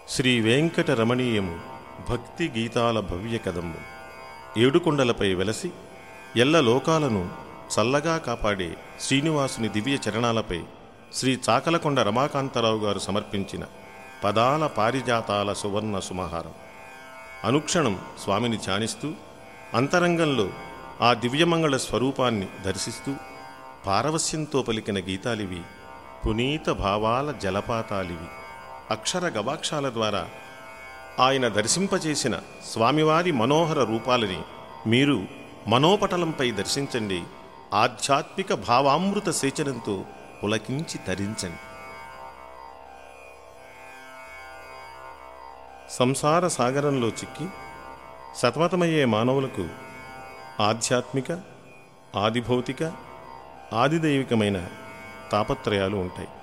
శ్రీ వెంకట రమణీయము భక్తి గీతాల భవ్య కదమ్ము ఏడుకొండలపై వెలసి ఎల్ల లోకాలను చల్లగా కాపాడే శ్రీనివాసుని దివ్య చరణాలపై శ్రీ చాకలకొండ రమాకాంతరావు గారు సమర్పించిన పదాల పారిజాతాల సువర్ణ సుమహారం అనుక్షణం స్వామిని ధ్యానిస్తూ అంతరంగంలో ఆ దివ్యమంగళ స్వరూపాన్ని దర్శిస్తూ పారవస్యంతో పలికిన గీతాలివి పునీత భావాల జలపాతాలివి అక్షర గవాక్షాల ద్వారా ఆయన దర్శింపచేసిన స్వామివారి మనోహర రూపాలని మీరు మనోపటలంపై దర్శించండి ఆధ్యాత్మిక భావామృత సేచనంతో పులకించి తరించండి సంసార సాగరంలో చిక్కి సతమతమయ్యే మానవులకు ఆధ్యాత్మిక ఆదిభౌతిక ఆదిదైవికమైన తాపత్రయాలు ఉంటాయి